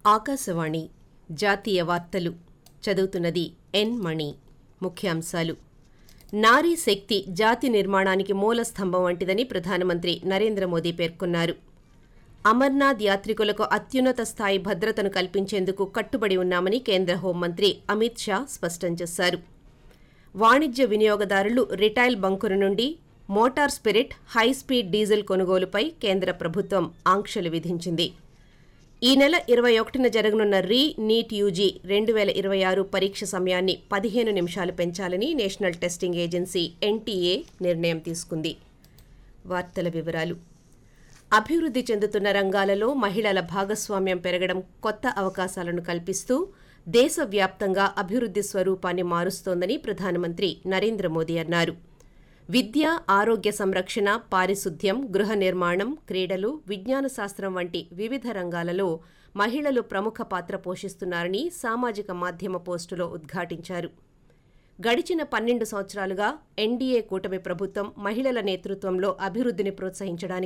ఆకాశవాణి జాతీయ వార్తలు చదువుతున్నది ఎన్ మణి ముఖ్యాంశాలు నారీ శక్తి జాతి నిర్మాణానికి మూల స్తంభం వంటిదని ప్రధానమంత్రి నరేంద్ర మోదీ పేర్కొన్నారు అమర్నాథ్ యాత్రికులకు అత్యున్నత స్థాయి భద్రతను కల్పించేందుకు కట్టుబడి ఉన్నామని కేంద్ర హోంమంత్రి అమిత్ షా స్పష్టం చేశారు వాణిజ్య వినియోగదారులు రిటైల్ బంకుల నుండి మోటార్ స్పిరిట్ హైస్పీడ్ డీజిల్ కొనుగోలుపై కేంద్ర ప్రభుత్వం ఆంక్షలు విధించింది ఈ నెల ఇరవై ఒకటిన జరగనున్న రీ నీట్ యూజీ రెండు వేల ఇరవై ఆరు పరీక్ష సమయాన్ని పదిహేను నిమిషాలు పెంచాలని నేషనల్ టెస్టింగ్ ఏజెన్సీ ఎన్టీఏ నిర్ణయం తీసుకుంది వార్తల వివరాలు అభివృద్ధి చెందుతున్న రంగాలలో మహిళల భాగస్వామ్యం పెరగడం కొత్త అవకాశాలను కల్పిస్తూ దేశవ్యాప్తంగా అభివృద్ధి స్వరూపాన్ని మారుస్తోందని ప్రధానమంత్రి నరేంద్ర మోదీ అన్నారు విద్య ఆరోగ్య సంరక్షణ పారిశుద్ధ్యం గృహ నిర్మాణం క్రీడలు విజ్ఞాన శాస్త్రం వంటి వివిధ రంగాలలో మహిళలు ప్రముఖ పాత్ర పోషిస్తున్నారని సామాజిక మాధ్యమ పోస్టులో ఉద్ఘాటించారు గడిచిన పన్నెండు సంవత్సరాలుగా ఎన్డీఏ కూటమి ప్రభుత్వం మహిళల నేతృత్వంలో అభివృద్ధిని ప్రోత్సహించడానికి